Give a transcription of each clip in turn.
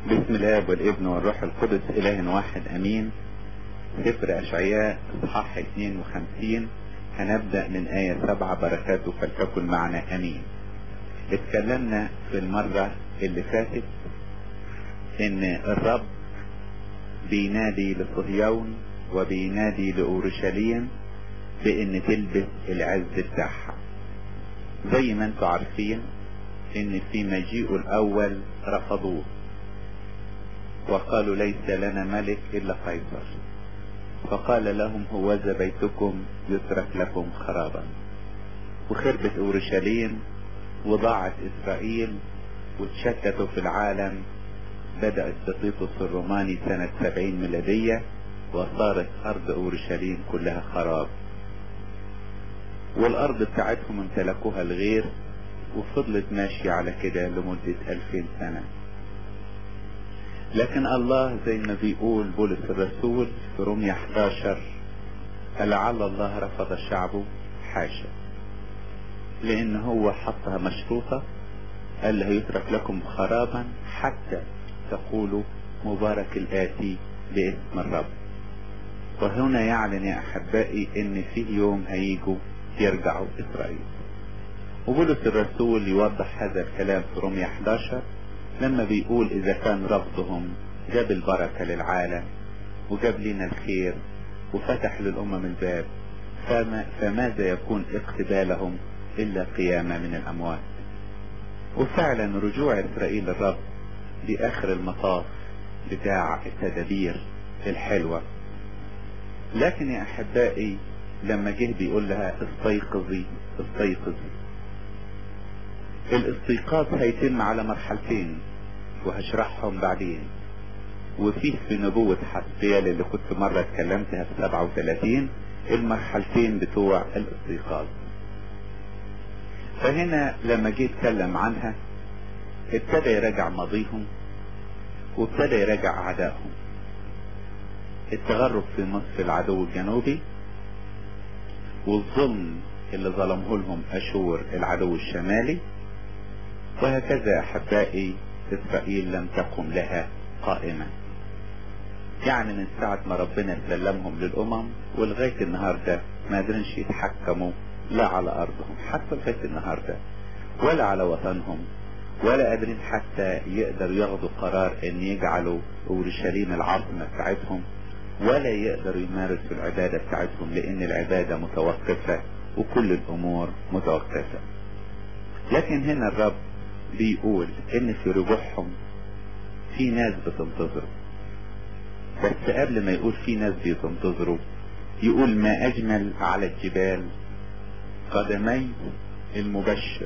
بسم الاب والابن والروح القدس اله واحد امين سفر اشعياء اصحاح 52 هنبدأ من آية سبعة بركاته فلتكن معنا امين اتكلمنا في المرة اللي فاتت ان الرب بينادي لصهيون وبينادي لأورشليم بان تلبس العز بتاعها زي ما انتم عارفين ان في مجيئه الاول رفضوه وقالوا ليس لنا ملك الا قيصر فقال لهم هوذا بيتكم يترك لكم خرابا وخربت اورشليم وضاعت اسرائيل واتشتتوا في العالم بدأت تطيطس الروماني سنة سبعين ميلادية وصارت ارض اورشليم كلها خراب والارض بتاعتهم امتلكوها الغير وفضلت ماشية على كده لمدة ألفين سنة لكن الله زي ما بيقول بولس الرسول في رومية 11 لعل الله رفض شعبه حاشا لان هو حطها مشروطة قال له يترك لكم خرابا حتى تقولوا مبارك الآتي باسم الرب وهنا يعلن يا أحبائي ان فيه يوم هيجوا يرجعوا إسرائيل وبولس الرسول يوضح هذا الكلام في رومية 11 لما بيقول إذا كان رفضهم جاب البركة للعالم وجاب لنا الخير وفتح للأمم الباب فما فماذا يكون اقتبالهم إلا قيامة من الأموات وفعلا رجوع إسرائيل للرب لآخر المطاف بتاع التدابير الحلوة لكن يا أحبائي لما جه بيقول لها استيقظي استيقظي الاستيقاظ هيتم على مرحلتين وهشرحهم بعدين وفيه في نبوة حسبيال اللي كنت مرة اتكلمتها في 37 المرحلتين بتوع الاستيقاظ فهنا لما جه اتكلم عنها ابتدى يراجع ماضيهم وابتدى يراجع اعدائهم التغرب في مصر العدو الجنوبي والظلم اللي ظلمه لهم اشور العدو الشمالي وهكذا احبائي اسرائيل لم تقم لها قائمة يعني من ساعة ما ربنا سلمهم للامم ولغاية النهاردة ما قدرنش يتحكموا لا على ارضهم حتى لغاية النهاردة ولا على وطنهم ولا قادرين حتى يقدروا ياخدوا قرار ان يجعلوا اورشليم العاصمة بتاعتهم ولا يقدروا يمارسوا العبادة بتاعتهم لان العبادة متوقفة وكل الامور متوقفة لكن هنا الرب بيقول ان في رجوعهم في ناس بتنتظروا بس قبل ما يقول في ناس بتنتظروا يقول ما اجمل على الجبال قدمي المبشر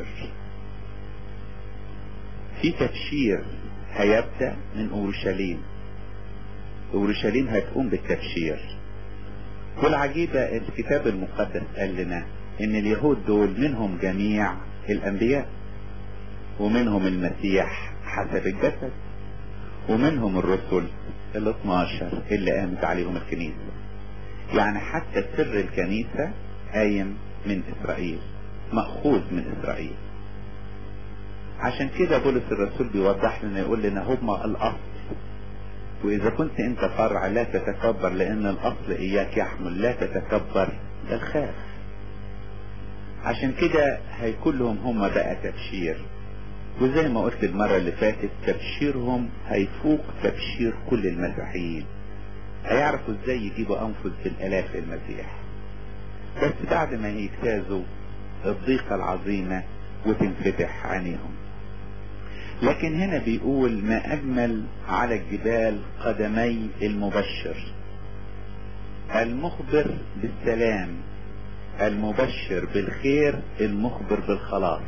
في تبشير هيبدأ من اورشليم اورشليم هتقوم بالتبشير والعجيبة الكتاب المقدس قال لنا ان اليهود دول منهم جميع الانبياء ومنهم المسيح حسب الجسد ومنهم الرسل ال 12 اللي قامت عليهم الكنيسة يعني حتى سر الكنيسة قايم من اسرائيل مأخوذ من اسرائيل عشان كده بولس الرسول بيوضح لنا يقول لنا هما الاصل واذا كنت انت فرع لا تتكبر لان الاصل اياك يحمل لا تتكبر بل خاف عشان كده هيكون لهم هما بقى تبشير وزي ما قلت المرة اللي فاتت تبشيرهم هيفوق تبشير كل المسيحيين هيعرفوا ازاي يجيبوا انفس بالالاف المسيح بس بعد ما يجتازوا الضيقة العظيمة وتنفتح عينيهم لكن هنا بيقول ما اجمل على الجبال قدمي المبشر المخبر بالسلام المبشر بالخير المخبر بالخلاص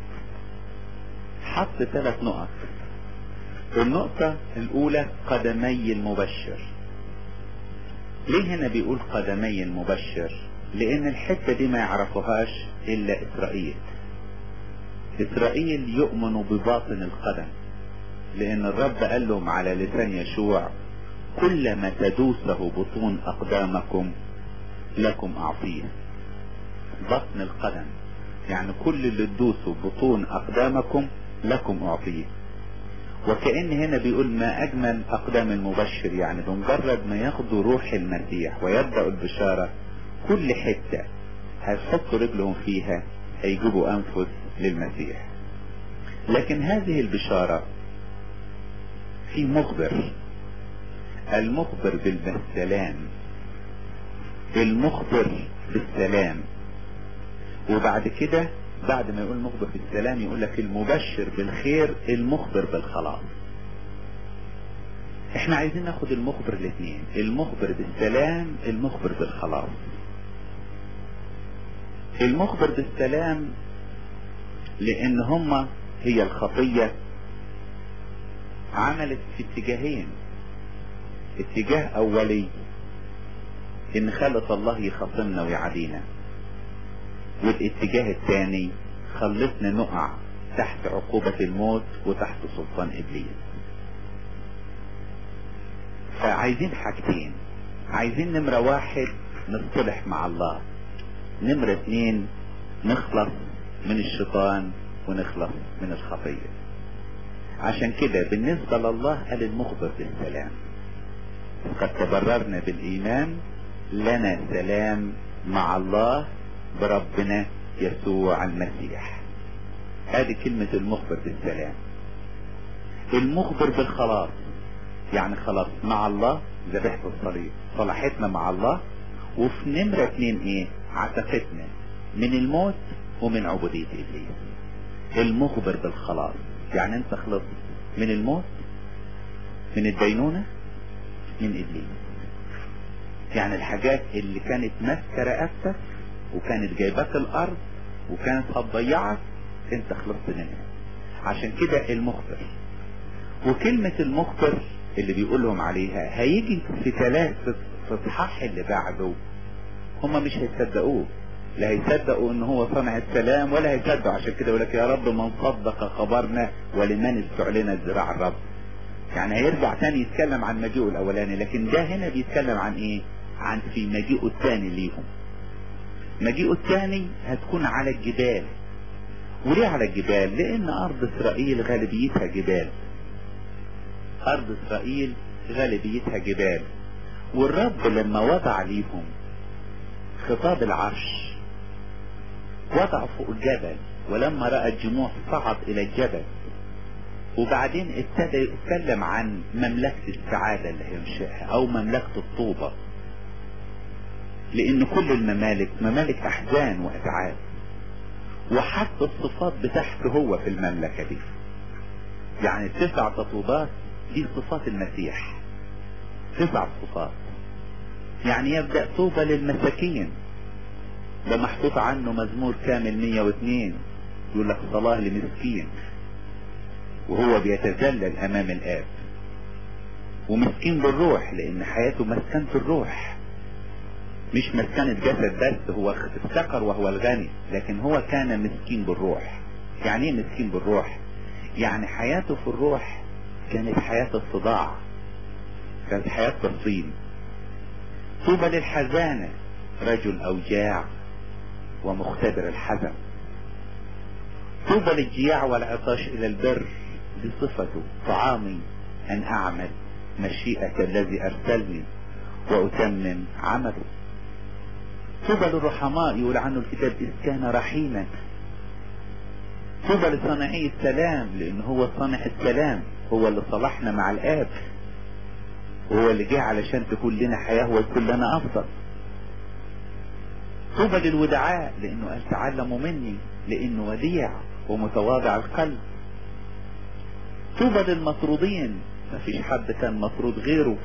حط ثلاث نقط النقطة الاولى قدمي المبشر ليه هنا بيقول قدمي المبشر لان الحتة دي ما يعرفوهاش الا اسرائيل اسرائيل يؤمن بباطن القدم لان الرب قال لهم على لسان يشوع كل ما تدوسه بطون اقدامكم لكم اعطيه بطن القدم يعني كل اللي تدوسوا بطون اقدامكم لكم اعطيه وكأن هنا بيقول ما أجمل أقدام المبشر يعني بمجرد ما ياخدوا روح المسيح ويبدأوا البشارة كل حتة هيحطوا رجلهم فيها هيجيبوا أنفس للمسيح لكن هذه البشارة في مخبر المخبر بالسلام المخبر بالسلام وبعد كده بعد ما يقول مخبر بالسلام يقول لك المبشر بالخير المخبر بالخلاص احنا عايزين ناخد المخبر الاثنين المخبر بالسلام المخبر بالخلاص المخبر بالسلام لان هما هي الخطية عملت في اتجاهين اتجاه اولي ان خلت الله يخاصمنا ويعادينا والاتجاه الثاني خلتنا نقع تحت عقوبة الموت وتحت سلطان ابليس فعايزين حاجتين عايزين نمرة واحد نصطلح مع الله نمرة اتنين نخلص من الشيطان ونخلص من الخطية عشان كده بالنسبة لله قال المخبر بالسلام قد تبررنا بالإيمان لنا سلام مع الله بربنا يسوع المسيح هذه كلمة المخبر بالسلام المخبر بالخلاص يعني خلاص مع الله ذبحت الصليب صلاحتنا مع الله وفي نمرة اتنين ايه عتقتنا من الموت ومن عبودية ابليس المخبر بالخلاص يعني انت خلصت من الموت من الدينونة من ابليس يعني الحاجات اللي كانت ماسكه رقبتك وكانت جايباك الارض وكانت هتضيعك انت خلصت منها عشان كده المخبر وكلمة المخبر اللي بيقول لهم عليها هيجي في ثلاثة اصحاح اللي بعده هما مش هيصدقوه لا هيصدقوا ان هو صنع السلام ولا هيصدقوا عشان كده يقول لك يا رب من صدق خبرنا ولمن استعلن ذراع الرب يعني هيرجع تاني يتكلم عن مجيئه الاولاني لكن ده هنا بيتكلم عن ايه عن في مجيئه الثاني ليهم مجيئه الثاني هتكون على الجبال وليه على الجبال لان ارض اسرائيل غالبيتها جبال ارض اسرائيل غالبيتها جبال والرب لما وضع ليهم خطاب العرش وضع فوق الجبل ولما رأى الجموع صعد الى الجبل وبعدين ابتدى يتكلم عن مملكة السعادة اللي هينشئها او مملكة الطوبة لان كل الممالك ممالك احزان واتعاب وحتى الصفات بتاعته هو في المملكة دي يعني التسع تطوبات دي صفات المسيح تسع صفات يعني يبدأ طوبى للمساكين ده محطوط عنه مزمور كامل 102 يقول لك صلاة لمسكين وهو بيتذلل امام الاب ومسكين بالروح لان حياته مسكنة الروح مش مسكنة جسد بس هو افتقر وهو الغني لكن هو كان مسكين بالروح يعني ايه مسكين بالروح يعني حياته في الروح كانت حياة الصداع كانت حياة تصين طوبى للحزانة رجل اوجاع ومختبر الحزن طوبى للجياع والعطاش الى البر بصفته طعامي ان اعمل مشيئة الذي ارسلني واتمم عمله طوبى للرحماء يقول عنه الكتاب اذ كان رحيما طوبى لصانعي السلام لان هو صانع السلام هو اللي صلحنا مع الاب وهو اللي جه علشان تكون لنا حياة ويكون لنا افضل طوبى للودعاء لانه قال تعلموا مني لانه وديع ومتواضع القلب طوبى للمطرودين مفيش حد كان مطرود غيره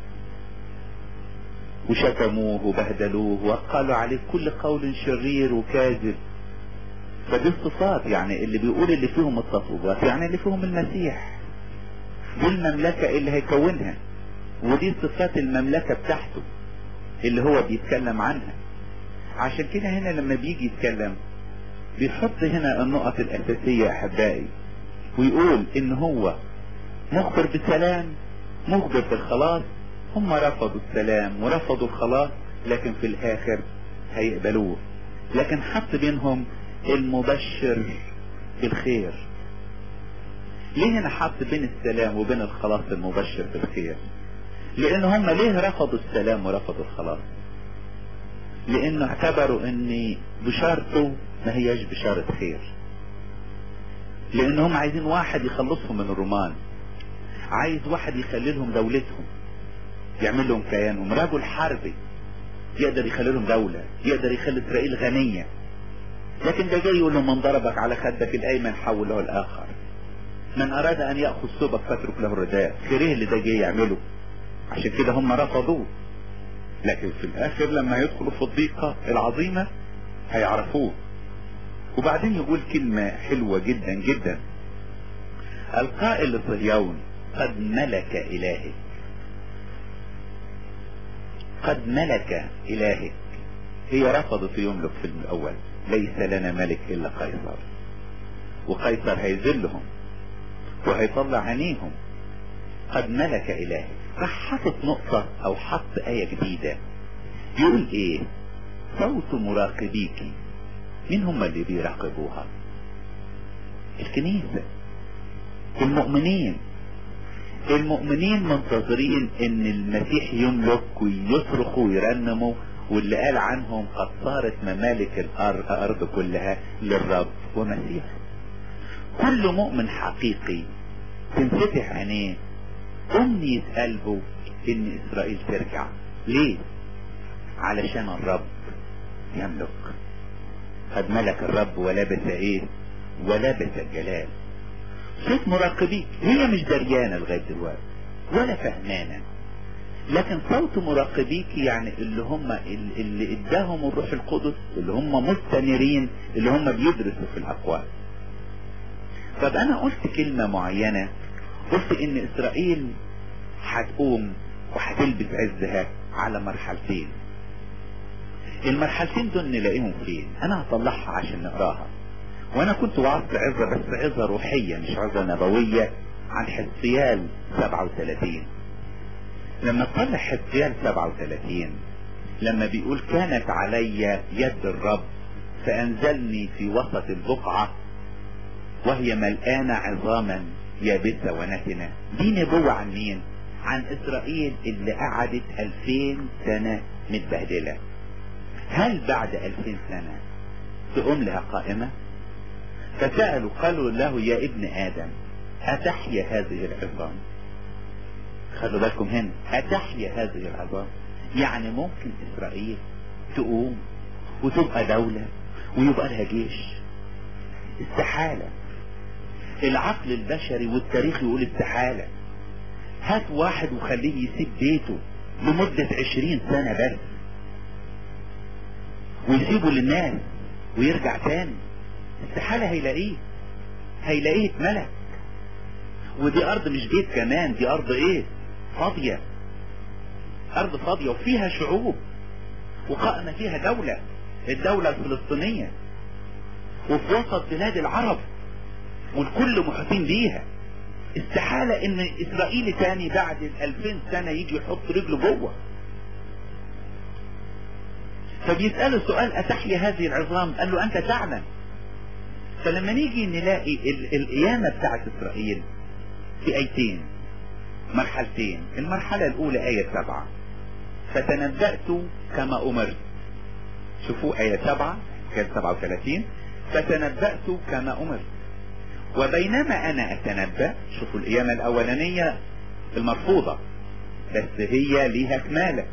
وشتموه وبهدلوه وقالوا عليه كل قول شرير وكاذب فدي الصفات يعني اللي بيقول اللي فيهم التطوبات يعني اللي فيهم المسيح دي المملكة اللي هيكونها ودي صفات المملكة بتاعته اللي هو بيتكلم عنها عشان كده هنا لما بيجي يتكلم بيحط هنا النقط الأساسية يا أحبائي ويقول إن هو مخبر بالسلام مخبر بالخلاص هم رفضوا السلام ورفضوا الخلاص لكن في الآخر هيقبلوه لكن حط بينهم المبشر بالخير ليه هنا حط بين السلام وبين الخلاص المبشر بالخير لان هم ليه رفضوا السلام ورفضوا الخلاص لانه اعتبروا ان بشارته ما هياش بشارة خير لان هم عايزين واحد يخلصهم من الرومان عايز واحد يخلي لهم دولتهم يعمل لهم كيانهم رجل حربي يقدر يخلي لهم دولة يقدر يخلي اسرائيل غنية لكن ده جاي يقول له من ضربك على خدك الايمن حوله الاخر من اراد ان يأخذ ثوبك فاترك له الرداء خير ايه اللي ده جاي يعمله عشان كده هم رفضوه لكن في الاخر لما يدخلوا في الضيقة العظيمة هيعرفوه وبعدين يقول كلمة حلوة جدا جدا القائل لصهيون قد ملك الهك قد ملك الهك هي رفضت يملك في الاول ليس لنا ملك الا قيصر وقيصر هيذلهم وهيطلع عينيهم قد ملك الهك راح حاطط نقطة او حط آية جديدة يقول ايه صوت مراقبيك مين هم اللي بيراقبوها الكنيسة المؤمنين المؤمنين منتظرين ان المسيح يملك ويصرخوا ويرنموا واللي قال عنهم قد صارت ممالك الارض كلها للرب ومسيحه كل مؤمن حقيقي تنفتح عينيه امنية قلبه ان اسرائيل ترجع ليه علشان الرب يملك قد ملك الرب ولبس ايه ولبس الجلال صوت مراقبيك هي مش دريانة لغاية دلوقتي ولا فهمانة لكن صوت مراقبيك يعني اللي هم اللي اداهم الروح القدس اللي هم مستنيرين اللي هم بيدرسوا في الاقوال طب انا قلت كلمة معينة قلت ان اسرائيل هتقوم وهتلبس عزها على مرحلتين المرحلتين دول نلاقيهم فين انا هطلعها عشان نقراها وانا كنت وعظت عظة بس عظة روحية مش عظة نبوية عن حزقيال 37 لما تطلع حزقيال 37 لما بيقول كانت علي يد الرب فانزلني في وسط البقعة وهي ملآنة عظاما يابسة ونتنة دي نبوة عن مين عن اسرائيل اللي قعدت 2000 سنة متبهدلة هل بعد 2000 سنة تقوم لها قائمة فسألوا قالوا له يا ابن آدم أتحيا هذه العظام خلوا بالكم هنا أتحيا هذه العظام يعني ممكن إسرائيل تقوم وتبقى دولة ويبقى لها جيش استحالة العقل البشري والتاريخ يقول استحالة هات واحد وخليه يسيب بيته لمدة عشرين سنة بس ويسيبه للناس ويرجع تاني استحالة هيلاقيه هيلاقيه اتملك ودي ارض مش بيت كمان دي ارض ايه فاضية ارض فاضية وفيها شعوب وقائمة فيها دولة الدولة الفلسطينية وفي وسط بلاد العرب والكل محيطين بيها استحالة ان اسرائيل تاني بعد الالفين سنة يجي يحط رجله جوه فبيسأله سؤال اتحيا هذه العظام قال له انت تعلم فلما نيجي نلاقي القيامة بتاعت اسرائيل في ايتين مرحلتين المرحلة الاولى اية سبعة فتنبأت كما امرت شوفوا اية سبعة كان سبعة وثلاثين فتنبأت كما امرت وبينما انا اتنبأ شوفوا القيامة الاولانية المرفوضة بس هي ليها كمالة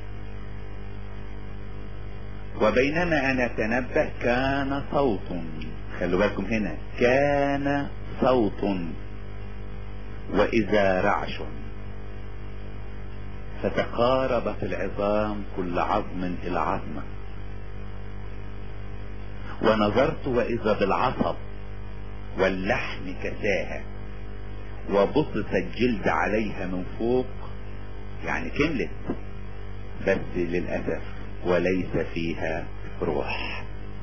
وبينما انا اتنبأ كان صوت خلوا بالكم هنا كان صوت واذا رعش فتقاربت العظام كل عظم الى عظمه ونظرت واذا بالعصب واللحم كساها وبسط الجلد عليها من فوق يعني كملت بس للأسف وليس فيها روح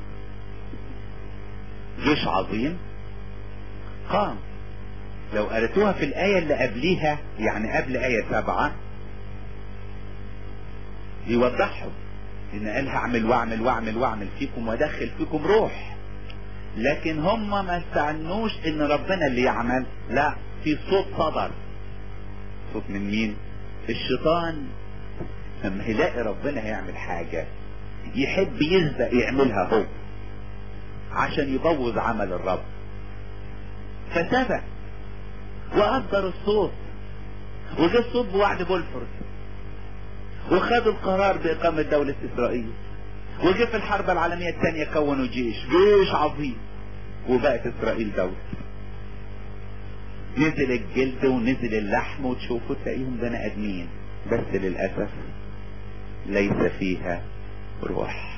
جيش عظيم قام لو قرأتوها في الآية اللي قبليها يعني قبل آية سبعة يوضحوا ان قال هعمل واعمل واعمل واعمل فيكم وادخل فيكم روح لكن هم ما استعنوش ان ربنا اللي يعمل لا في صوت صدر صوت من مين الشيطان لما يلاقي ربنا هيعمل حاجة يحب يسبق يعملها هو عشان يبوظ عمل الرب فسبق وقدر الصوت وجه الصوت بوعد بولفورد وخدوا القرار بإقامة دولة إسرائيل وجه في الحرب العالمية الثانية كونوا جيش جيش عظيم وبقت إسرائيل دولة نزل الجلد ونزل اللحم وتشوفوا تلاقيهم بني آدمين بس للأسف ليس فيها روح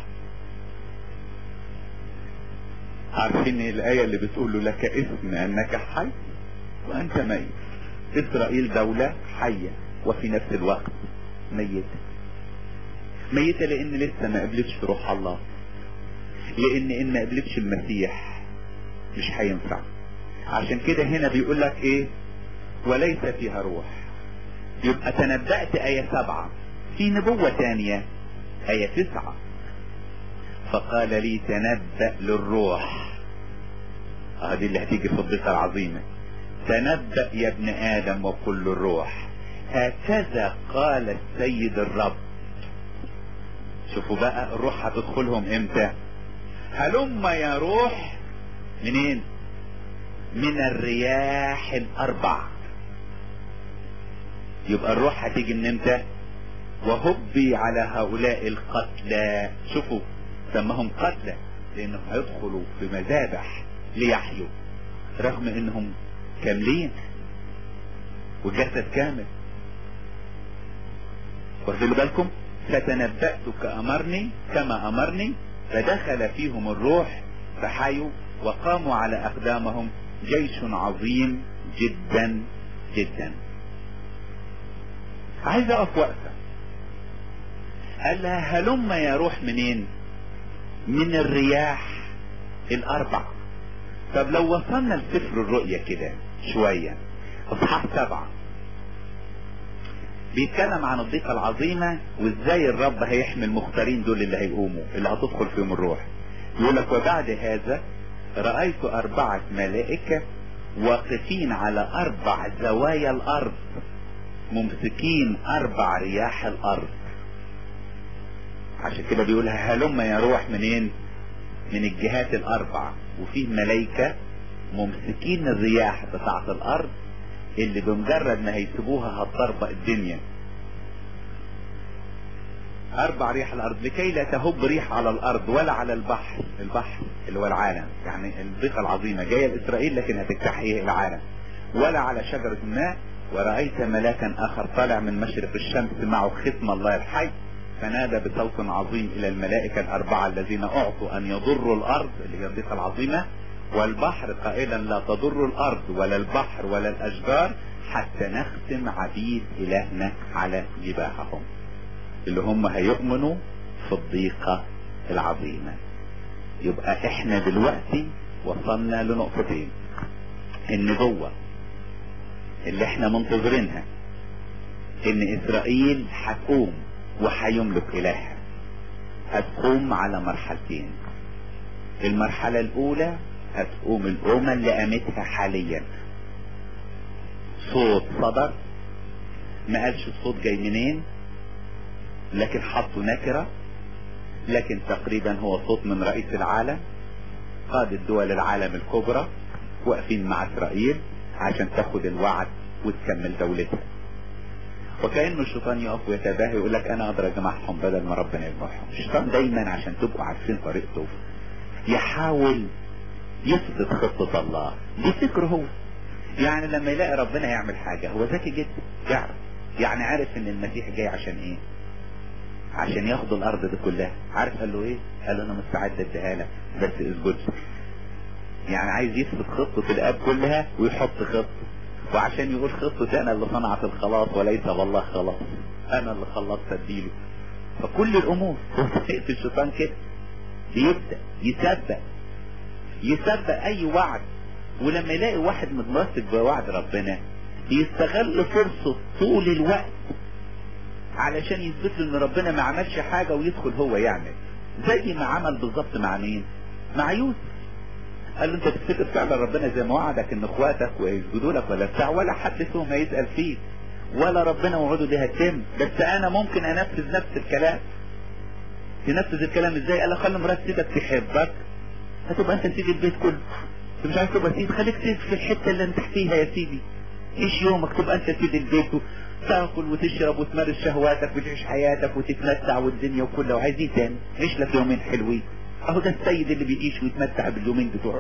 عارفين الآية اللي بتقول له لك اسم أنك حي وأنت ميت إسرائيل دولة حية وفي نفس الوقت ميتة ميتة لأن لسه ما قبلتش روح الله لأن إن ما قبلتش المسيح مش هينفع عشان كده هنا بيقول لك إيه وليس فيها روح يبقى تنبأت آية سبعة في نبوة تانية آية تسعة فقال لي تنبأ للروح اه دي اللي هتيجي في الضيقة العظيمة تنبأ يا ابن آدم وكل الروح هكذا قال السيد الرب شوفوا بقى الروح هتدخلهم امتى هلم يا روح منين من الرياح الاربع يبقى الروح هتيجي من امتى وهبي على هؤلاء القتلى شوفوا سمهم قتلى لانهم هيدخلوا في مذابح ليحيوا رغم انهم كاملين وجسد كامل واخدوا بالكم فتنبأت كأمرني كما أمرني فدخل فيهم الروح فحيوا وقاموا على أقدامهم جيش عظيم جدا جدا عايز أقف وقفة قال لها هلم يا روح منين من الرياح الأربع طب لو وصلنا لسفر الرؤية كده شوية اصحاح سبعة بيتكلم عن الضيقة العظيمة وازاي الرب هيحمي المختارين دول اللي هيقوموا اللي هتدخل فيهم الروح يقول لك وبعد هذا رأيت أربعة ملائكة واقفين على أربع زوايا الأرض ممسكين أربع رياح الأرض عشان كده بيقولها هلم يا روح منين من الجهات الأربع وفيه ملائكة ممسكين الرياح بتاعة الأرض اللي بمجرد ما هيسيبوها هتطربق الدنيا اربع ريح الارض لكي لا تهب ريح على الارض ولا على البحر البحر اللي هو العالم يعني الضيقة العظيمة جاية لاسرائيل لكن هتجتاح العالم ولا على شجرة الماء ورأيت ملاكا اخر طالع من مشرق الشمس معه ختم الله الحي فنادى بصوت عظيم الى الملائكة الاربعة الذين اعطوا ان يضروا الارض اللي هي الضيقة العظيمة والبحر قائلا لا تضر الارض ولا البحر ولا الاشجار حتى نختم عبيد الهنا على جباههم اللي هم هيؤمنوا في الضيقة العظيمة يبقى احنا دلوقتي وصلنا لنقطتين النبوة اللي احنا منتظرينها ان اسرائيل هتقوم وهيملك الهها هتقوم على مرحلتين المرحلة الاولى هتقوم الأمة اللي قامتها حاليا صوت صدر ما قالش الصوت جاي منين لكن حطوا نكرة لكن تقريبا هو صوت من رئيس العالم قادة دول العالم الكبرى واقفين مع اسرائيل عشان تاخد الوعد وتكمل دولتها وكأنه الشيطان يقف ويتباهى يقول لك انا اقدر اجمعهم بدل ما ربنا يجمعهم الشيطان دايما عشان تبقوا عارفين طريقته يحاول يثبت خطة الله دي فكره هو يعني لما يلاقي ربنا يعمل حاجة هو ذكي جدا يعرف يعني عارف ان المسيح جاي عشان ايه عشان ياخد الارض دي كلها عارف قال له ايه قال له انا مستعد اديها لك بس اسجد يعني عايز يثبت خطة الاب كلها ويحط خطة وعشان يقول خطة انا اللي صنعت الخلاص وليس والله خلاص انا اللي خلصت اديله فكل الامور طريقة الشيطان كده بيبدأ يسبق يسبق اي وعد ولما يلاقي واحد متمسك بوعد ربنا يستغل فرصة طول الوقت علشان يثبت له ان ربنا ما عملش حاجة ويدخل هو يعمل زي ما عمل بالظبط مع مين مع يوسف قال له انت تفتكر فعلا ربنا زي ما وعدك ان اخواتك ويسجدوا لك ولا بتاع ولا حد فيهم هيسأل فيك ولا ربنا وعوده دي هتتم بس انا ممكن انفذ نفس الكلام تنفذ الكلام ازاي قال له خلي مرات سيدك تحبك هتبقى انت سيد البيت كله انت مش عايز تبقى سيد خليك سيد في الحته اللي انت فيها يا سيدي ايش يومك تبقى انت سيد البيت تاكل وتشرب وتمارس شهواتك وتعيش حياتك وتتمتع والدنيا وكلها وعايز ايه تاني عيش لك يومين حلوين اهو ده السيد اللي بيعيش ويتمتع باليومين بتوعه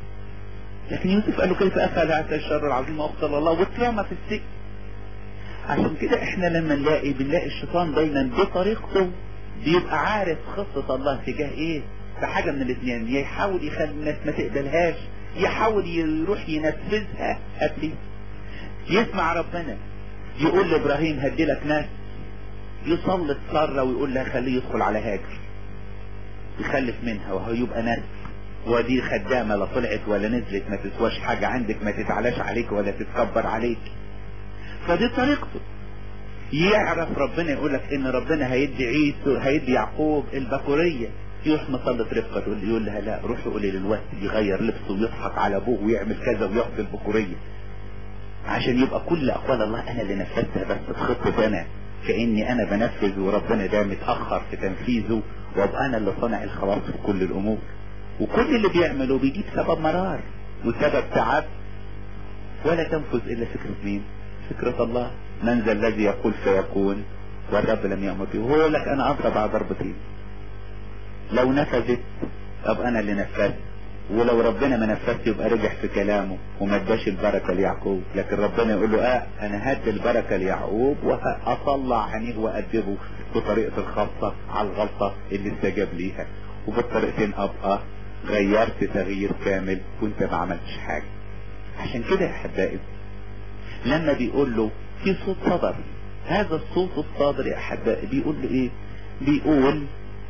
لكن يوسف قال له كيف افعل هذا الشر العظيم واقتل الله واترمى في السجن عشان كده احنا لما نلاقي بنلاقي الشيطان دايما بطريقته بيبقى عارف خطة الله تجاه ايه في حاجة من الاثنين يا يحاول يخلي الناس ما تقبلهاش يحاول يروح ينفذها قبل يسمع ربنا يقول لابراهيم هدي لك ناس يسلط سارة ويقول لها خليه يدخل على هاجر يخلف منها وهو يبقى ناس ودي خدامة لا طلعت ولا نزلت ما تسواش حاجة عندك ما تتعلاش عليك ولا تتكبر عليك فدي طريقته يعرف ربنا يقول لك ان ربنا هيدي عيسو هيدي يعقوب البكورية يروح مسلط رفقة تقول يقول لها لا روح قولي للوقت يغير لبسه ويضحك على ابوه ويعمل كذا وياخد البكورية عشان يبقى كل اقوال الله انا اللي نفذتها بس بخطة انا كاني انا بنفذ وربنا ده متاخر في تنفيذه وابقى انا اللي صانع الخلاص في كل الامور وكل اللي بيعمله بيجيب سبب مرار وسبب تعب ولا تنفذ الا فكرة مين فكرة الله من ذا الذي يقول فيكون والرب لم يأمر به هو يقول لك انا اضرب على ضربتين لو نفذت ابقى انا اللي نفذت ولو ربنا ما نفذت يبقى رجع في كلامه وما اداش البركة ليعقوب لكن ربنا يقول له اه انا هدي البركة ليعقوب واطلع عينيه وادبه بطريقة الخاصة على الغلطة اللي استجاب ليها وبالطريقتين ابقى غيرت تغيير كامل وانت ما عملتش حاجة عشان كده يا احبائي لما بيقول له في صوت صدر هذا الصوت الصادر يا احبائي بيقول له ايه بيقول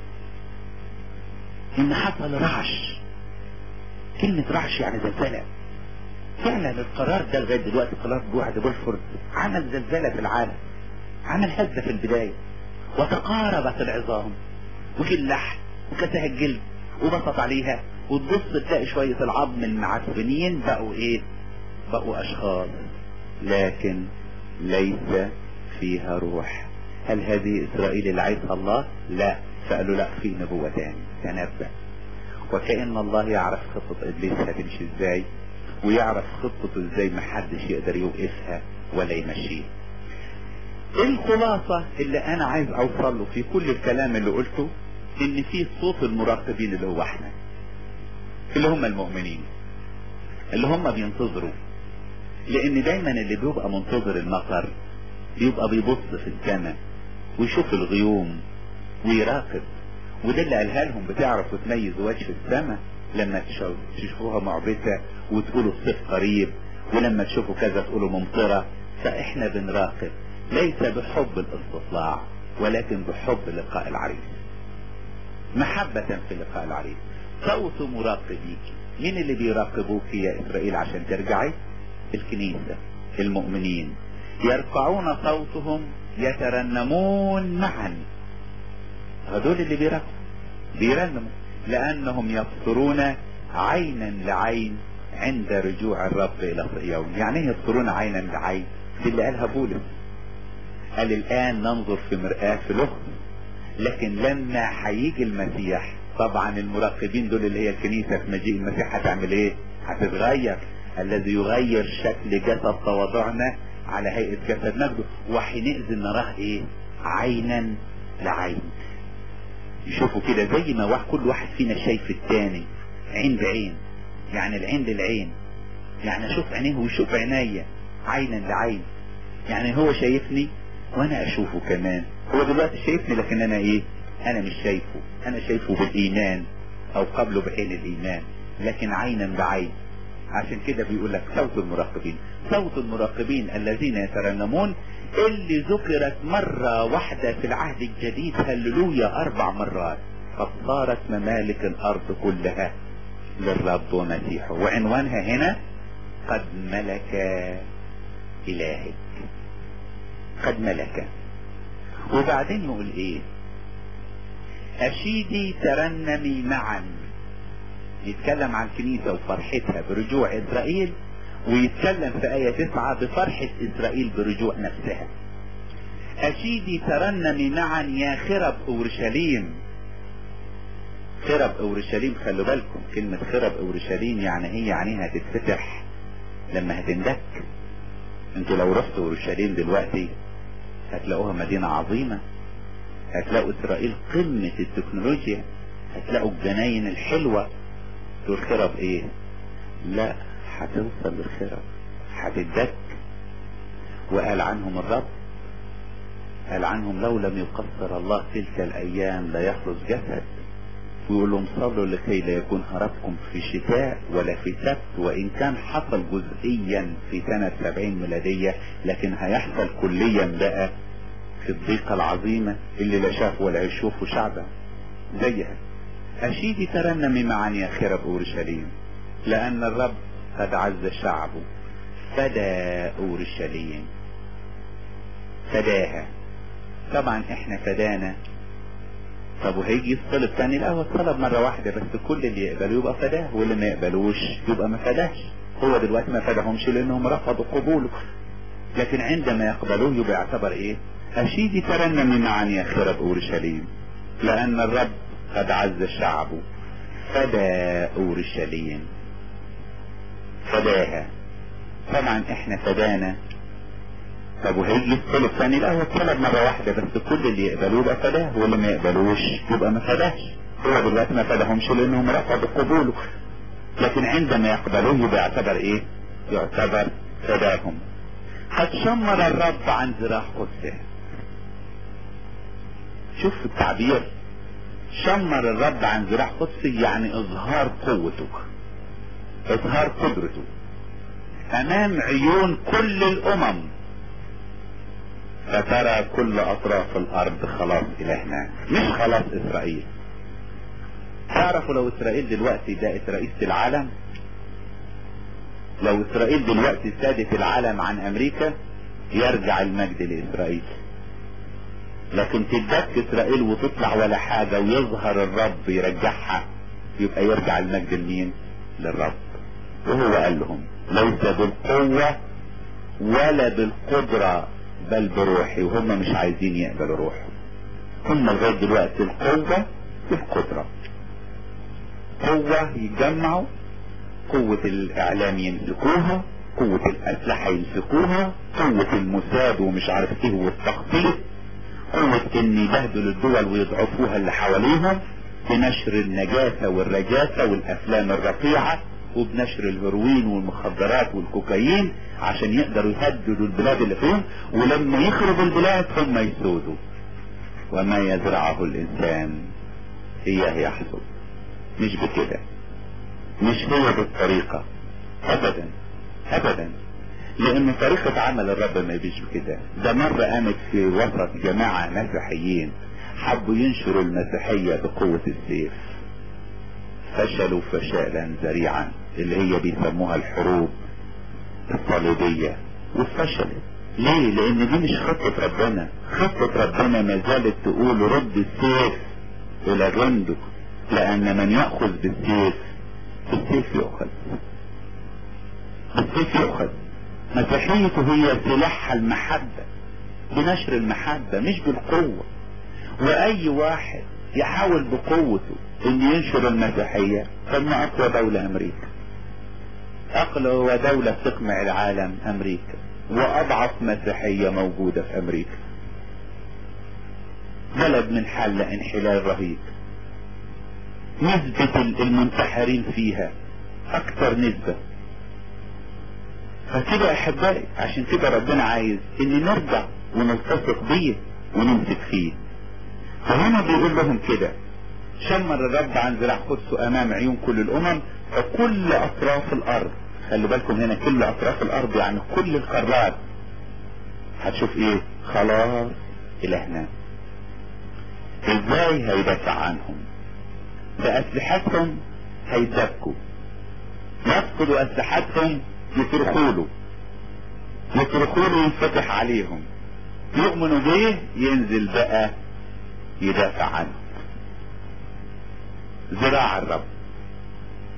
ان حصل رعش كلمة رعش يعني زلزلة فعلا القرار ده لغاية دلوقتي قرار بوعد بولفورد عمل زلزلة في العالم عمل هزة في البداية وتقاربت العظام وفي اللحم وكسه الجلد وبسط عليها وتبص تلاقي شوية العظم المعفنين بقوا ايه بقوا اشخاص لكن ليس فيها روح هل هذه اسرائيل اللي عايزها الله لا فقالوا لا في نبوة تاني تنبأ وكأن الله يعرف خطة ابليس هتمشي ازاي ويعرف خطته ازاي محدش يقدر يوقفها ولا يمشيه الخلاصة اللي انا عايز اوصل له في كل الكلام اللي قلته ان في صوت المراقبين اللي هو احنا اللي هم المؤمنين اللي هم بينتظروا لان دايما اللي بيبقى منتظر المطر بيبقى بيبص في السماء ويشوف الغيوم ويراقب وده اللي قالها لهم بتعرفوا تميز وجه السماء لما تشوفوها معبسة وتقولوا الصيف قريب ولما تشوفوا كذا تقولوا ممطرة فاحنا بنراقب ليس بحب الاستطلاع ولكن بحب لقاء العريس محبة في لقاء العريس صوت مراقبيك مين اللي بيراقبوك يا اسرائيل عشان ترجعي الكنيسة المؤمنين يرفعون صوتهم يترنمون معا هدول اللي بيرقصوا بيرنموا لانهم يبصرون عينا لعين عند رجوع الرب الى صهيون يعني ايه يبصرون عينا لعين دي اللي قالها بولس قال الان ننظر في مرآة في لغز لكن لما هيجي المسيح طبعا المراقبين دول اللي هي الكنيسة في مجيء المسيح هتعمل ايه هتتغير الذي يغير شكل جسد تواضعنا على هيئة جسد مجده وحينئذ نراه ايه عينا لعين يشوفوا كده زي ما واحد كل واحد فينا شايف التاني عين بعين يعني العين للعين يعني اشوف عينيه ويشوف عينيا عينا لعين يعني هو شايفني وانا اشوفه كمان هو دلوقتي شايفني لكن انا ايه انا مش شايفه انا شايفه بالايمان او قبله بعين الايمان لكن عينا بعين عشان كده بيقول لك صوت المراقبين صوت المراقبين الذين يترنمون اللي ذكرت مرة واحدة في العهد الجديد هللويا اربع مرات قد صارت ممالك الارض كلها للرب ومسيحه وعنوانها هنا قد ملك الهك قد ملك وبعدين يقول ايه اشيدي ترنمي معا يتكلم عن الكنيسة وفرحتها برجوع اسرائيل ويتكلم في آية تسعة بفرحة اسرائيل برجوع نفسها اشيدي ترنمي معا يا خرب اورشليم خرب اورشليم خلوا بالكم كلمة خرب اورشليم يعني هي عينيها هتتفتح لما هتندك انتوا لو رحتوا اورشليم دلوقتي هتلاقوها مدينة عظيمة هتلاقوا اسرائيل قمة التكنولوجيا هتلاقوا الجناين الحلوة تقول خرب ايه لا هتوصل للخرب هتدك وقال عنهم الرب قال عنهم لو لم يقصر الله تلك الايام لا يخلص جسد ويقول لهم صلوا لكي لا يكون هربكم في شتاء ولا في سبت وان كان حصل جزئيا في سنة سبعين ميلادية لكن هيحصل كليا بقى في الضيقة العظيمة اللي لا شاف ولا يشوف شعبا زيها اشيدي ترنمي معا يا خرب اورشليم لان الرب قد عز شعبه فدى اورشليم فداها طبعا احنا فدانا طب وهيجي الطلب تاني لا هو الطلب مرة واحدة بس كل اللي يقبلوا يبقى فداه واللي ما يقبلوش يبقى ما فداش هو دلوقتي ما فداهمش لانهم رفضوا قبوله لكن عندما يقبلوه يبقى يعتبر ايه اشيدي ترنمي معا يا خرب اورشليم لان الرب قد عز شعبه فدى اورشليم فداها طبعا احنا فدانا طب وهيجي الطلب ثاني لا هو الطلب مرة واحدة بس كل اللي يقبلوه يبقى فداه واللي ما يقبلوش يبقى ما فداش هو دلوقتي ما فداهمش لانهم رفضوا قبوله لكن عندما يقبلوه يبقى يعتبر ايه يعتبر فداهم قد شمر الرب عن ذراع قدسه شوف التعبير شمر الرب عن ذراع قدسه يعني اظهار قوته اظهار قدرته امام عيون كل الامم فترى كل اطراف الارض خلاص الهنا مش خلاص اسرائيل تعرفوا لو اسرائيل دلوقتي بقت رئيسة العالم لو اسرائيل دلوقتي سادت العالم عن امريكا يرجع المجد لاسرائيل لكن تدك اسرائيل وتطلع ولا حاجة ويظهر الرب يرجعها يبقى يرجع المجد لمين للرب وهو قال لهم ليس بالقوة ولا بالقدرة بل بروحي وهم مش عايزين يقبلوا روحه هم لغاية دلوقتي القوة والقدرة قوة يجمعوا قوة الاعلام يمسكوها قوة الاسلحة يمسكوها قوة المساد ومش عارف ايه والتخطيط قوة ان يبهدلوا الدول ويضعفوها اللي حواليهم بنشر النجاسة والرجاسة والافلام الرقيعة وبنشر الهيروين والمخدرات والكوكايين عشان يقدروا يهددوا البلاد اللي فيهم ولما يخربوا البلاد هم يسودوا وما يزرعه الانسان اياه يحصد مش بكده مش هي بالطريقة ابدا ابدا لان طريقة عمل الرب ما يجيش بكده ده مرة قامت في وسط جماعة مسيحيين حبوا ينشروا المسيحية بقوة السيف فشلوا فشلا ذريعا اللي هي بيسموها الحروب الصليبية وفشلت ليه لان دي مش خطة ربنا خطة ربنا ما زالت تقول رد السيف الى جنده لان من يأخذ بالسيف بالسيف يؤخذ بالسيف يؤخذ مسيحيته هي سلاحها المحبة بنشر المحبة مش بالقوة واي واحد يحاول بقوته ان ينشر المسيحية فما اقوى دولة امريكا اقوى دولة تقمع العالم امريكا واضعف مسيحية موجودة في امريكا بلد من حل انحلال رهيب نسبة المنتحرين فيها اكثر نسبة فكده احبائي عشان كده ربنا عايز ان نرجع ونلتصق بيه ونمسك فيه فهنا بيقول لهم كده شمر الرب عن ذراع قدسه امام عيون كل الامم فكل اطراف الارض خلي بالكم هنا كل اطراف الارض يعني كل القارات هتشوف ايه خلاص الهنا ازاي هيدافع عنهم باسلحتهم هيدبكوا يفقدوا اسلحتهم يصرخوا له يصرخوا له ينفتح عليهم يؤمنوا بيه ينزل بقى يدافع عنه ذراع الرب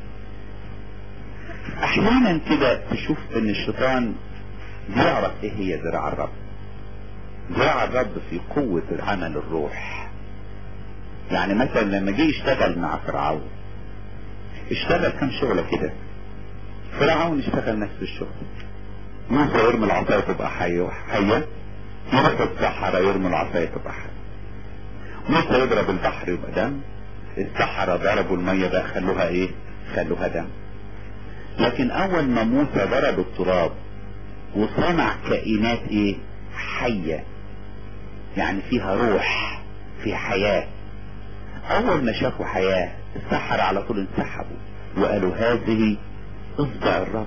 احيانا كده تشوف ان الشيطان بيعرف ايه هي ذراع الرب ذراع الرب في قوة عمل الروح يعني مثلا لما جه يشتغل مع فرعون اشتغل كم شغلة كده فرعون اشتغل نفس الشغل موسى يرمي العصاية تبقى حية حية يروح السحرة يرمي العصاية تبقى حية موسى يضرب البحر يبقى دم السحرة ضربوا المية بقى خلوها ايه خلوها دم لكن اول ما موسى ضرب التراب وصنع كائنات ايه حية يعني فيها روح فيها حياة اول ما شافوا حياة السحرة على طول انسحبوا وقالوا هذه اصبع الرب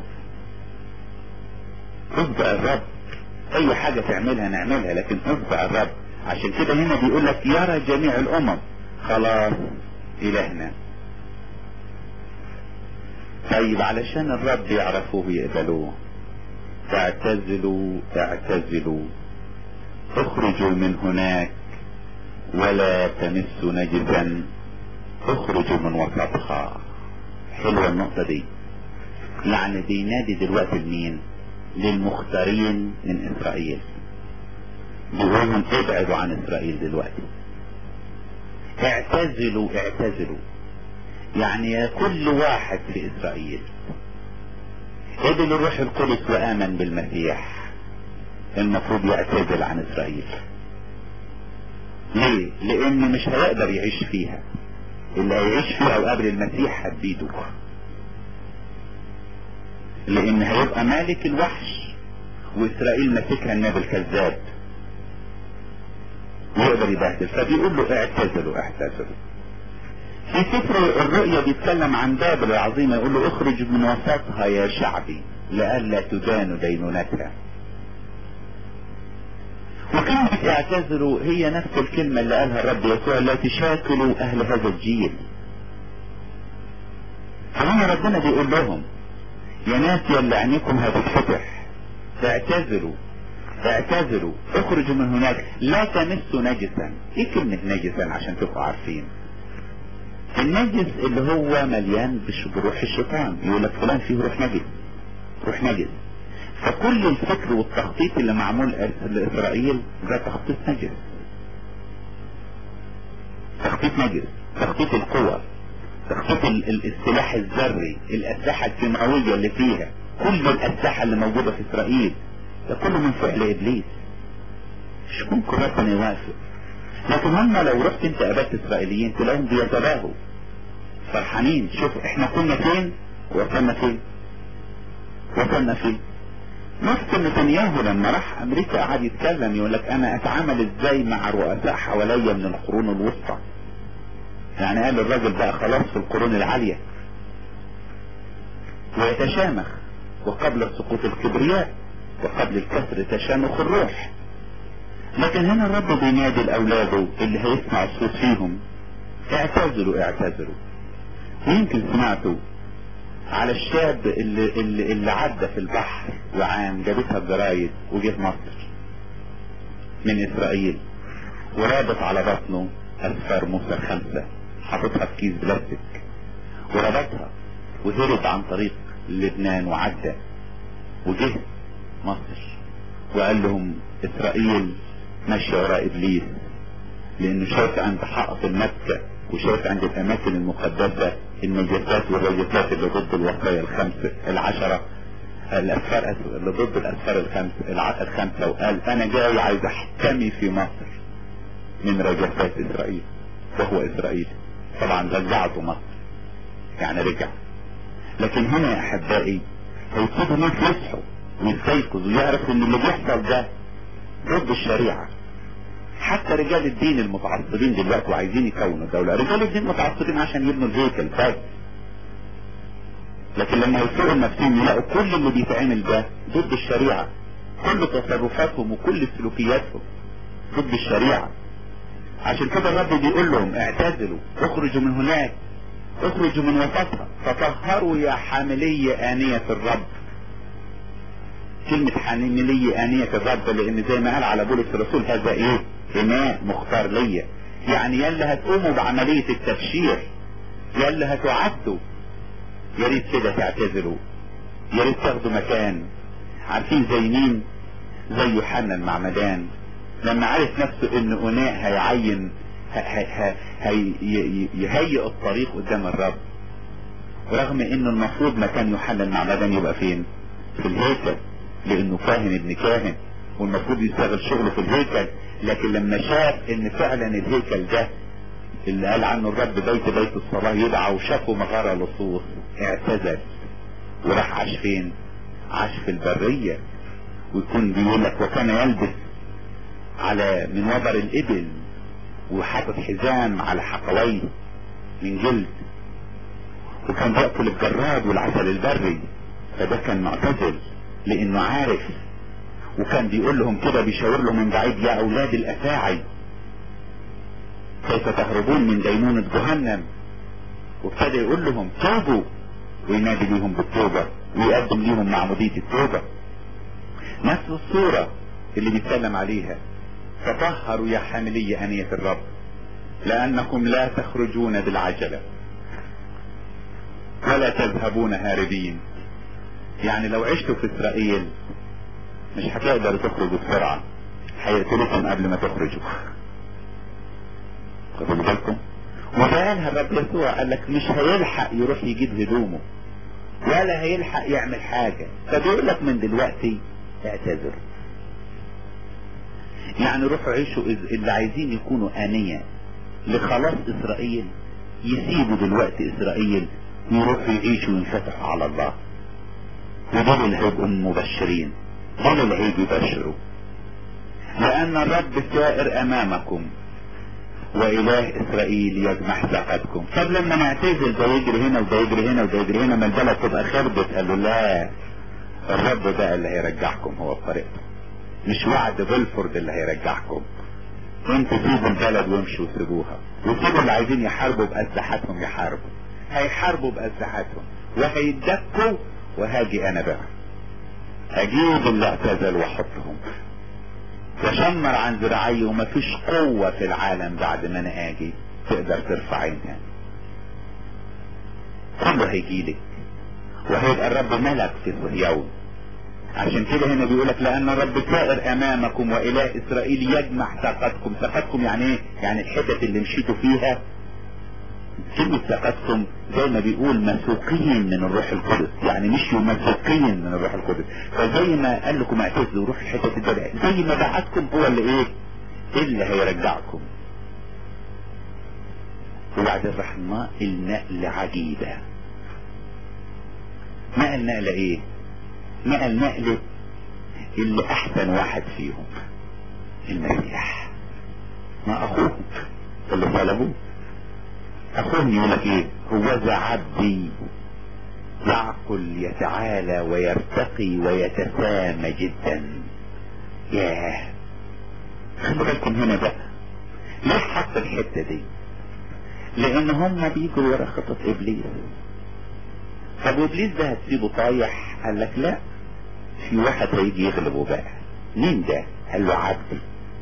اصبع الرب اي حاجة تعملها نعملها لكن اصبع الرب عشان كده هنا بيقول لك يرى جميع الامم خلاص الهنا طيب علشان الرب يعرفوه يقبلوه اعتزلوا اعتزلوا اخرجوا من هناك ولا تمسوا نجسا اخرجوا من وسطها حلوة النقطة دي يعني بينادي دلوقتي لمين للمختارين من اسرائيل بيقول لهم ابعدوا عن اسرائيل دلوقتي اعتزلوا اعتزلوا يعني يا كل واحد في اسرائيل قبل الروح القدس وامن بالمسيح المفروض يعتزل عن اسرائيل ليه لان مش هيقدر يعيش فيها اللي هيعيش فيها وقبل المسيح هتبيده لان هيبقى مالك الوحش واسرائيل ماسكها النبي الكذاب ويقدر يبهدل فبيقول له اعتزلوا اعتزلوا في سفر الرؤيا بيتكلم عن بابل العظيمة يقول له اخرج من وسطها يا شعبي لئلا تدان دينونتها وكلمة اعتذروا هي نفس الكلمة اللي قالها الرب يسوع لا تشاكلوا اهل هذا الجيل فهنا ربنا بيقول لهم يا ناس يلا عينيكم هتتفتح اعتذروا اعتذروا اخرجوا من هناك لا تمسوا نجسا ايه كلمة نجسا عشان تبقوا عارفين النجس اللي هو مليان بروح الشيطان يقول لك فلان فيه روح نجس روح نجس فكل الفكر والتخطيط اللي معمول لاسرائيل ده تخطيط نجس تخطيط نجس تخطيط القوى تخطيط السلاح الذري الاسلحه الكيماويه اللي فيها كل الاسلحه اللي موجوده في اسرائيل ده كله من فعل ابليس مش ممكن ربنا يوافق لكن هم لو رحت انت قابلت اسرائيليين تلاقيهم بيتباهوا فرحانين شوف احنا كنا فين وصلنا فين وصلنا فين نفس نتنياهو لما راح امريكا قعد يتكلم يقول لك انا اتعامل ازاي مع رؤساء حواليا من القرون الوسطى يعني قال الراجل بقى خلاص في القرون العالية ويتشامخ وقبل سقوط الكبرياء وقبل الكسر تشامخ الروح لكن هنا الرب بينادي لاولاده اللي هيسمع الصوت فيهم اعتذروا اعتذروا ويمكن سمعتوا على الشاب اللي, اللي, اللي عدى في البحر وعام جابتها الجرايد وجه مصر من اسرائيل ورابط على بطنه اسفار موسى الخمسة حاططها في كيس بلاستيك وربطها وهرب عن طريق لبنان وعدى وجه مصر وقال لهم اسرائيل ماشي وراء ابليس لانه شايف عند حائط المكة وشايف عند الاماكن المقدسة النجاسات والرجاسات اللي ضد الوصايا الخمسة العشرة الاسفار اللي ضد الاسفار الخمسة الخمسة وقال انا جاي عايز احتمي في مصر من رجاسات اسرائيل وهو اسرائيل طبعا رجعته مصر يعني رجع لكن هنا يا احبائي هيبتدوا ناس يصحوا ويستيقظوا ويعرفوا ان اللي بيحصل ده ضد الشريعة حتى رجال الدين المتعصبين دلوقتي وعايزين يكونوا دولة رجال الدين متعصبين عشان يبنوا الهيكل بس لكن لما يوصلوا لنفسهم يلاقوا كل اللي بيتعمل ده ضد الشريعة كل تصرفاتهم وكل سلوكياتهم ضد الشريعة عشان كده الرب بيقول لهم اعتزلوا اخرجوا من هناك اخرجوا من وسطها تطهروا يا حاملي آنية الرب كلمة حاملي آنية الرب لان زي ما قال على بولس الرسول هذا ايه اناء مختار ليا يعني يلا هتقوموا بعملية التبشير يلا هتعدوا يا ريت كده تعتذروا يا ريت تاخدوا مكان عارفين زي مين زي يوحنا المعمدان لما عرف نفسه ان اناء هيعين هيهيئ الطريق قدام الرب رغم انه المفروض مكان يوحنا المعمدان يبقى فين في الهيكل لانه كاهن ابن كاهن والمفروض يشتغل شغله في الهيكل لكن لما شاف ان فعلا الهيكل ده اللي قال عنه الرب بيت بيت الصلاة يدعى وشافه مغارة لصوص اعتزل وراح عاش فين عاش في البرية ويكون بيقول لك وكان يلبس على من وبر الابل وحاطط حزام على حقويه من جلد وكان بيأكل الجراد والعسل البري فده كان معتزل لانه عارف وكان بيقول لهم كده بيشاور لهم من بعيد يا اولاد الافاعي كيف تهربون من دينونة جهنم وابتدى يقول لهم توبوا وينادي ليهم بالتوبة ويقدم ليهم معمودية التوبة نفس الصورة اللي بيتكلم عليها تطهروا يا حاملي أنية الرب لأنكم لا تخرجون بالعجلة ولا تذهبون هاربين يعني لو عشتوا في إسرائيل مش هتقدروا تخرجوا بسرعة هيقتلوكم قبل ما تخرجوا خدوا بالكم وده قالها الرب يسوع قال لك مش هيلحق يروح يجيب هدومه ولا هيلحق يعمل حاجة فبيقول لك من دلوقتي اعتذر يعني روحوا عيشوا اللي عايزين يكونوا آنية لخلاص إسرائيل يسيبوا دلوقتي إسرائيل ويروحوا يعيشوا وينفتحوا على الله ودول اللي هيبقوا مبشرين دول اللي هيجوا يبشروا لأن الرب سائر أمامكم وإله إسرائيل يجمع ساقتكم طب لما نعتزل ده يجري هنا وده يجري هنا وده يجري هنا ما البلد تبقى خربت قال له لا الرب ده اللي هيرجعكم هو بطريقته مش وعد بلفورد اللي هيرجعكم انتوا سيبوا البلد وامشوا وسيبوها وسيبوا اللي عايزين يحاربوا بأسلحتهم يحاربوا هيحاربوا بأسلحتهم وهيدكوا وهاجي انا بقى اجيب اللي اعتزل واحطهم وشمر عن ذراعي ومفيش قوة في العالم بعد ما انا اجي تقدر ترفع عينها كله هيجيلك وهيبقى الرب ملك في صهيون عشان كده هنا بيقولك لان الرب سائر امامكم واله اسرائيل يجمع ساقتكم ساقتكم يعني ايه يعني الحتت اللي مشيتوا فيها كلمة ساقتكم زي ما بيقول مسوقين من الروح القدس يعني مشيوا مسوقين من الروح القدس فزي ما قال لكم اعتزلوا روح الحتة الجدع زي ما بعتكم هو اللي ايه اللي هيرجعكم وبعدين راح نقل نقلة عجيبة نقل نقلة ايه نقل نقلة اللي احسن واحد فيهم المسيح ما اخوه اللي طلبوه اخوهم يقول لك ايه هو ذا عبدي يعقل يتعالى ويرتقي ويتسامى جدا ياه خلي بالكم هنا بقى ليه حط الحتة دي لان هم بيجوا ورا خطط ابليس طب وابليس ده هتسيبه طايح قال لك لا في واحد هيجي يغلبه بقى مين ده قال له عبدي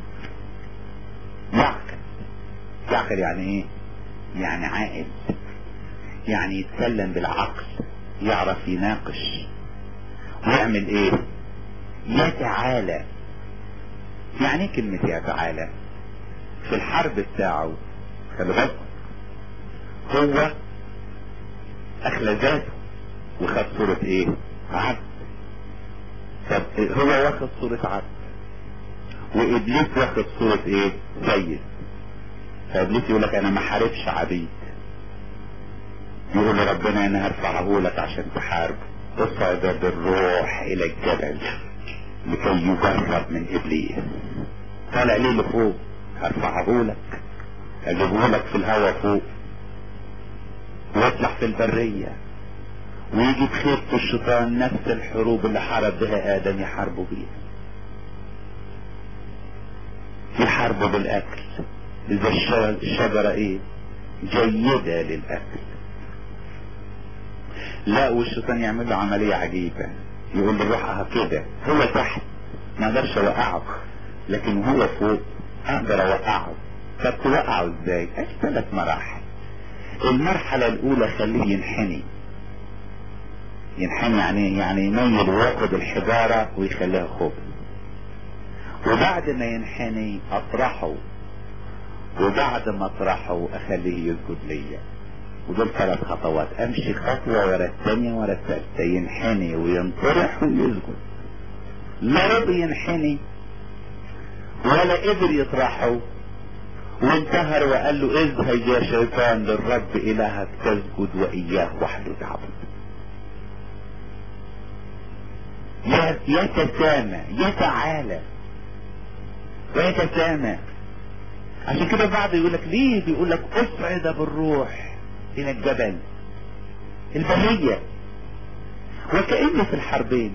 يعقل يعقل يعني ايه يعني عاقل يعني يتكلم بالعقل يعرف يناقش ويعمل ايه يتعالى يعني ايه كلمة يتعالى في الحرب بتاعه خلي بالكم هو اخلى ذاته وخد صورة ايه عبد طب هو واخد صورة عبد وابليس واخد صورة ايه سيد فابليس يقول لك انا ما حاربش عبيد يقول ربنا انا هرفعه لك عشان تحارب اصعد بالروح الى الجبل لكي يجرب من ابليس طالع ليه لفوق هرفعه لك اجيبه لك في الهواء فوق واطلع في البرية ويجي بخيبة الشيطان نفس الحروب اللي حارب بها ادم يحاربوا بيها يحاربوا بالاكل اذا الشجرة ايه جيدة للاكل لا والشيطان يعمل له عملية عجيبة يقول له روحها كده هو تحت ما اقدرش اوقعه لكن هو فوق اقدر اوقعه طب توقعه ازاي قال ثلاث مراحل المرحلة الاولى خليه ينحني ينحني يعني يعني يميل وياخد الحجارة ويخليها خبز وبعد ما ينحني اطرحه وبعد ما اطرحه اخليه يسجد ليا ودول ثلاث خطوات امشي خطوة ورا الثانية ورا الثالثة ينحني وينطرح ويسجد لا رضي ينحني ولا قدر يطرحه وانتهر وقال له اذهب يا شيطان للرب الهك تسجد واياه وحده تعبد يتسامى يتعالى ويتسامى عشان كده بعض يقول لك ليه بيقول لك اصعد بالروح الى الجبل البرية وكأن في الحربين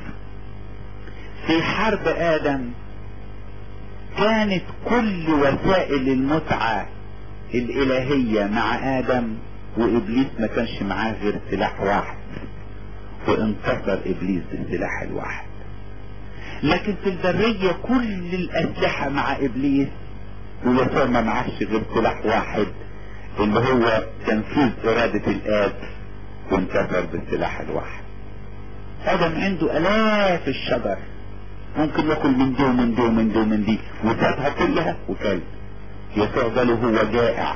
في حرب ادم كانت كل وسائل المتعة الالهية مع ادم وابليس ما كانش معاه غير سلاح واحد وانتصر ابليس بالسلاح الواحد لكن في البرية كل الاسلحة مع ابليس ويسوع ما معاش غير سلاح واحد اللي هو تنفيذ ارادة الاب وانتصر بالسلاح الواحد ادم عنده الاف الشجر ممكن ياكل من دي ومن دي ومن دي ومن دي وسابها كلها وكل يسوع قاله هو جائع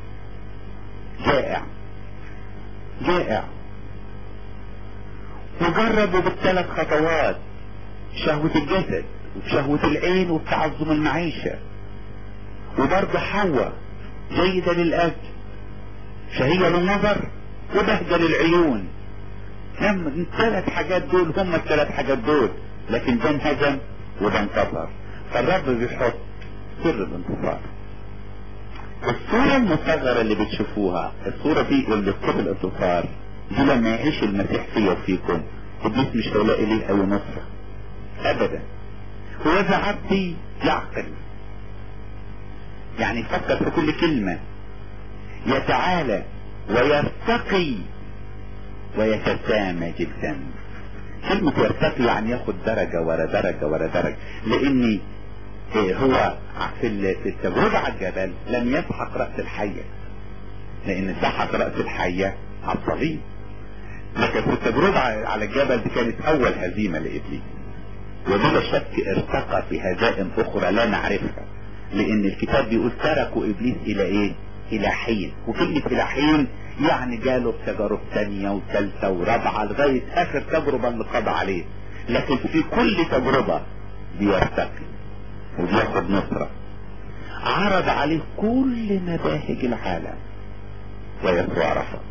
جائع جائع وجربوا بالثلاث خطوات شهوة الجسد وشهوة العين وتعظم المعيشة وبرضه حواء جيدة للأكل شهية للنظر وبهجة للعيون هم الثلاث حاجات دول هم الثلاث حاجات دول لكن ده انهزم وده انتصر فالرب بيحط سر الانتصار الصورة المصغرة اللي بتشوفوها الصورة دي اللي في الانتصار دي لما يعيش المسيح فيا وفيكم ابليس مش هيلاقي ليه اي نصرة ابدا وإذا عبدي يعقل يعني يفكر في كل كلمة يتعالى ويرتقي ويتسامى جدا كلمة يرتقي يعني ياخد درجة ورا درجة ورا درجة لاني هو في التجربة على الجبل لم يسحق رأس الحية لان سحق رأس الحية على الصليب لكن في التجربة على الجبل دي كانت اول هزيمة لابليس وبلا شك ارتقى في هزائم اخرى لا نعرفها لان الكتاب بيقول تركوا ابليس الى ايه الى حين وكلمة الى حين يعني جاله تجارب ثانية وثالثة ورابعة لغاية اخر تجربة اللي قضى عليه لكن في كل تجربة بيرتقي وبياخد نصرة عرض عليه كل مباهج العالم ويسوع رفض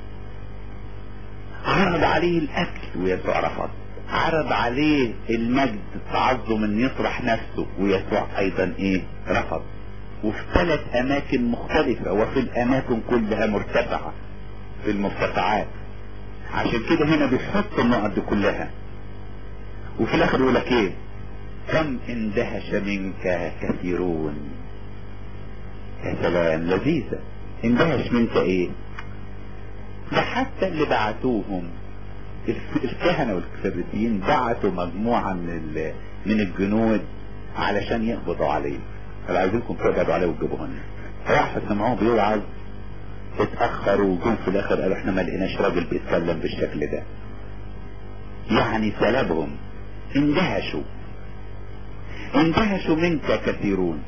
عرض عليه الاكل ويسوع رفض عرض عليه المجد تعظم ان يطرح نفسه ويسوع ايضا ايه رفض وفي ثلاث اماكن مختلفة وفي الاماكن كلها مرتفعة في المرتفعات عشان كده هنا بيحط النقط دي كلها وفي الاخر يقول لك ايه كم اندهش منك كثيرون يا سلام لذيذة اندهش منك ايه ده حتى اللي بعتوهم الكهنة والكفريين بعتوا مجموعة من من الجنود علشان يقبضوا عليه قالوا عايزينكم تقبضوا عليه وتجيبوه لنا راحوا سمعوه بيوعظ اتأخروا وجم في الاخر قالوا احنا ما لقيناش راجل بيتكلم بالشكل ده يعني سلبهم اندهشوا اندهشوا منك كثيرون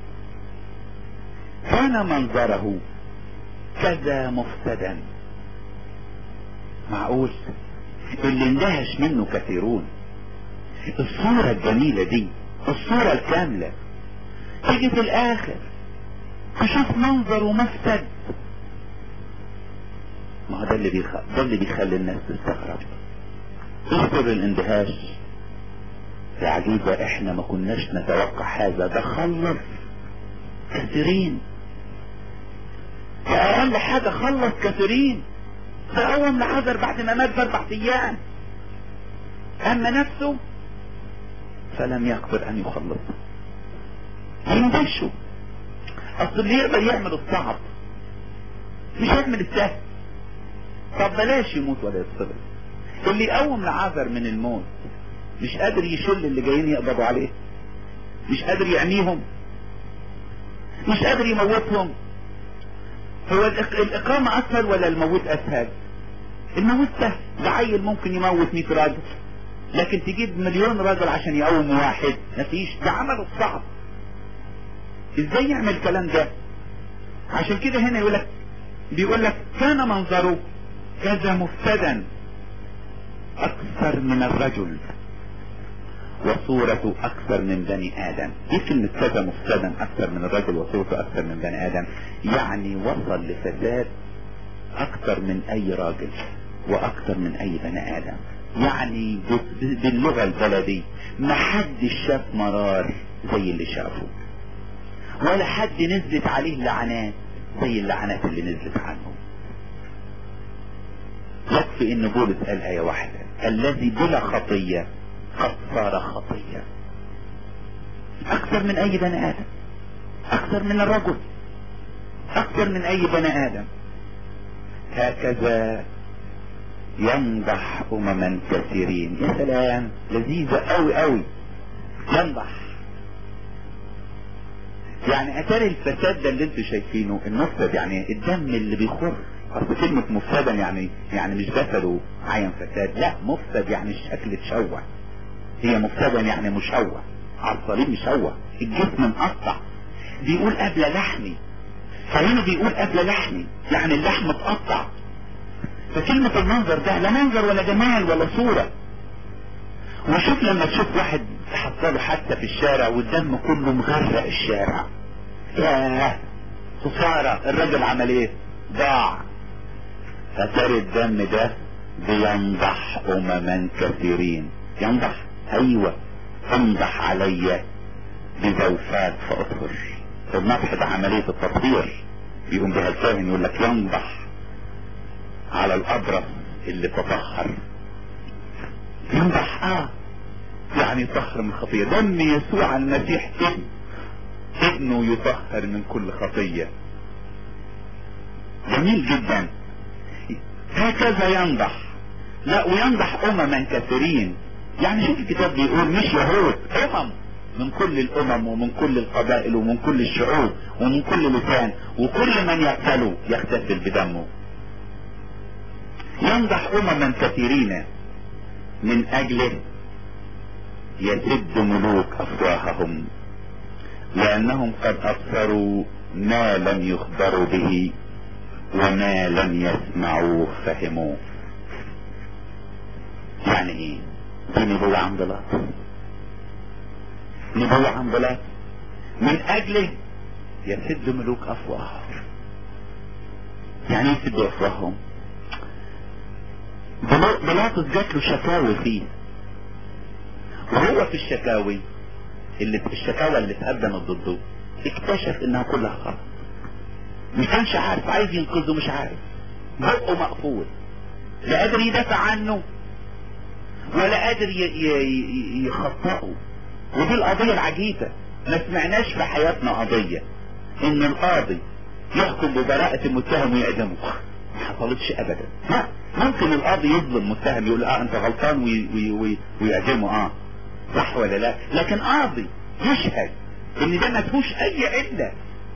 كان منظره كذا مفتدا معقول اللي اندهش منه كثيرون الصورة الجميلة دي الصورة الكاملة تيجي في الاخر تشوف منظر ومفسد ما هو ده اللي بيخ... ده اللي بيخلي الناس تستغرب اذكر الاندهاش يا عجيبة احنا ما كناش نتوقع هذا ده خلص كثيرين اقل حاجة خلص كثيرين تقوم لعذر بعد ما مات باربع ايام اما نفسه فلم يقدر ان يخلصه يندشوا اصل اللي يقدر يعمل الصعب مش يعمل السهل طب بلاش يموت ولا يتصبر اللي يقوم لعذر من الموت مش قادر يشل اللي جايين يقبضوا عليه مش قادر يعنيهم مش قادر يموتهم هو الإقامة أسهل ولا الموت أسهل الموت سهل ده عيل ممكن يموت 100 راجل لكن تجيب مليون راجل عشان يقوم واحد مفيش ده عمله صعب ازاي يعمل الكلام ده عشان كده هنا يقول لك بيقول لك كان منظره كذا مفتدا اكثر من الرجل وصورته اكثر من بني ادم ايه كلمة كذا مفتدا اكثر من الرجل وصورته اكثر من بني ادم يعني وصل لفساد اكثر من اي راجل واكثر من اي بني ادم يعني باللغة البلدية ما حد شاف مرار زي اللي شافه ولا حد نزلت عليه لعنات زي اللعنات اللي نزلت عنه يكفي ان بولس قال ايه واحدة الذي بلا خطية قد صار خطية اكثر من اي بني ادم اكثر من الرجل اكثر من اي بني ادم هكذا ينضح امما كثيرين يا سلام لذيذة قوي قوي ينضح يعني اثار الفساد ده اللي انتوا شايفينه المفسد يعني الدم اللي بيخر اصل كلمة مفسدا يعني يعني مش جسده عين فساد لا مفسد يعني الشكل اتشوه هي مفسدا يعني مشوه على الصليب مشوه الجسم مقطع بيقول قبل لحمي فهنا بيقول قبل لحمي يعني اللحم اتقطع فكلمة المنظر ده لا منظر ولا جمال ولا صورة وشوف لما تشوف واحد حصله حتى في الشارع والدم كله مغرق الشارع ياه خسارة الراجل عمل ايه ضاع اثر الدم ده بينضح امما كثيرين ينضح ايوه انضح عليا بزوفات فاطهر النضح ده عملية التطهير يقوم بها الكاهن يقول لك ينضح على الابرص اللي تطهر ينضح اه يعني يطهر من خطية دم يسوع المسيح ابن ابنه يطهر من كل خطية جميل جدا هكذا ينضح لا وينضح امما كثيرين يعني شوف الكتاب بيقول مش يهود امم من كل الامم ومن كل القبائل ومن كل الشعوب ومن كل لسان وكل من يقتله يغتسل بدمه ينضح امما كثيرين من اجله يسد ملوك افواههم لانهم قد ابصروا ما لم يخبروا به وما لم يسمعوه فهموه يعني ايه دي نبوة عن بلاط نبوة عن بلاط من اجله يسد ملوك افواههم يعني يسد افواههم بلاطس جات له شكاوي فيه وهو في الشكاوي اللي في الشكاوى اللي اتقدمت ضده اكتشف انها كلها غلط ما كانش عارف عايز ينقذه مش عارف بقه مقفول لا قادر يدافع عنه ولا قادر يخطئه ودي القضية العجيبة ما سمعناش في حياتنا قضية ان القاضي يحكم ببراءة المتهم ويعدمه ما حصلتش ابدا لا ممكن القاضي يظلم متهم يقول اه انت غلطان وي وي وي ويعدمه اه صح ولا لا لكن قاضي يشهد ان ده ما فيهوش اي عله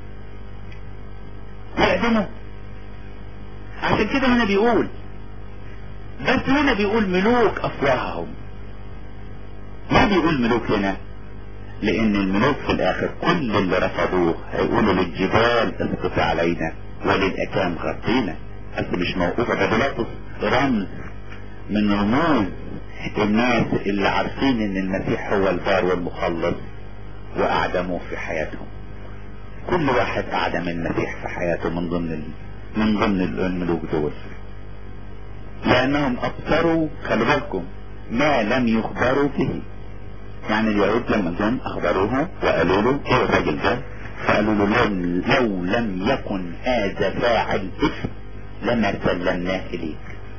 ويعدمه عشان كده هنا بيقول بس هنا بيقول ملوك افواههم ما بيقول ملوك هنا لان الملوك في الاخر كل اللي رفضوه هيقولوا للجبال اسقط علينا وللاكام غطينا اصل مش موقوفة ده بيلاطس رمز من رموز الناس اللي عارفين ان المسيح هو البار والمخلص واعدموه في حياتهم كل واحد اعدم المسيح في حياته من ضمن ال... من ضمن الملوك دول لانهم ابصروا خلي بالكم ما لم يخبروا به يعني اليهود لما جم اخبروها وقالوا له ايه الراجل ده فقالوا له لو لم يكن هذا فاعل اثم لما سلمناه اليك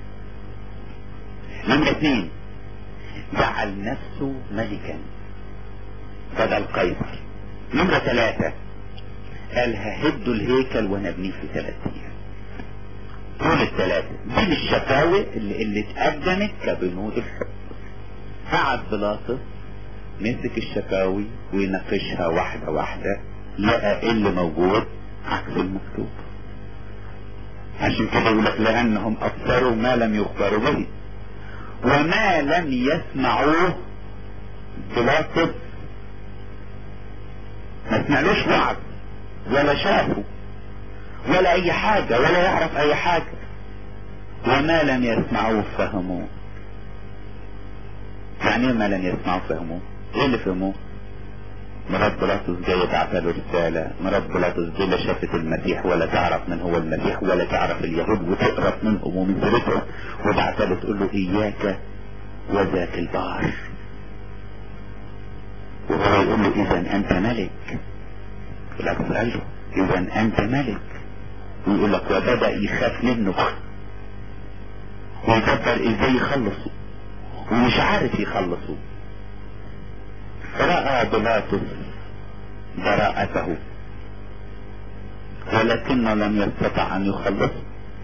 نمرة اثنين جعل نفسه ملكا بدل قيصر نمرة ثلاثة قال ههد الهيكل ونبنيه في ثلاث ايام دول الثلاثة دي الشكاوي اللي, اللي اتقدمت كبنود الحب قعد بلاطس مسك الشكاوي ويناقشها واحدة واحدة لقى ايه اللي موجود عكس المكتوب عشان كده يقول لك لانهم ابصروا ما لم يخبروا به وما لم يسمعوه بلاطس ما سمعلوش وعظ ولا شافوا ولا اي حاجة ولا يعرف اي حاجة وما لم يسمعوه فهموه يعني ايه ما لم يسمعوه فهموه ايه اللي فهموه مرات بلاطس جاية تعطى له رسالة مرات بلاطس دي لا شافت المسيح ولا تعرف من هو المسيح ولا تعرف اليهود وتقرب منهم ومن سيرتهم وبعتها له تقول له اياك وذاك البار وهو يقول له اذا انت ملك بلاطس قال له اذا انت ملك ويقول لك وبدأ يخاف منه ويفكر ازاي يخلصه ومش عارف يخلصه رأى بيلاطس براءته ولكنه لم يستطع ان يخلصه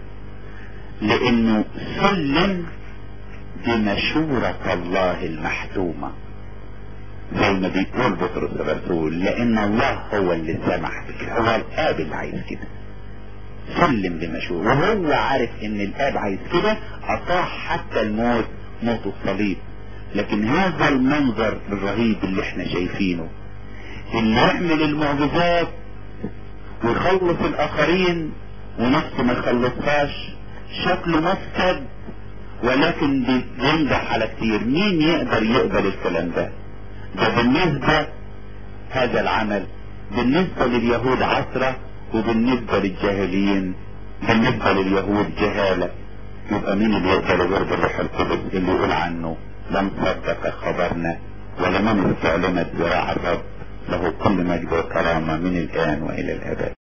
لانه سلم بمشورة الله المحتومة زي ما بيقول بطرس الرسول لان الله هو اللي سمح بكده هو الاب اللي عايز كده سلم بمشورة وهو عارف ان الاب عايز كده اطاع حتى الموت موت الصليب لكن هذا المنظر الرهيب اللي احنا شايفينه اللي يعمل المعجزات ويخلص الاخرين ونفسه ما يخلصهاش شكله مفسد ولكن بينجح على كتير مين يقدر يقبل الكلام ده ده بالنسبة هذا العمل بالنسبة لليهود عصرة وبالنسبة للجاهلين بالنسبة لليهود جهالة يبقى مين اللي يقبل غير بالروح القدس اللي يقول عنه لم صدق خبرنا ولمن استعلمت ذراع الرب له كل مجد وكرامة من الآن وإلى الأبد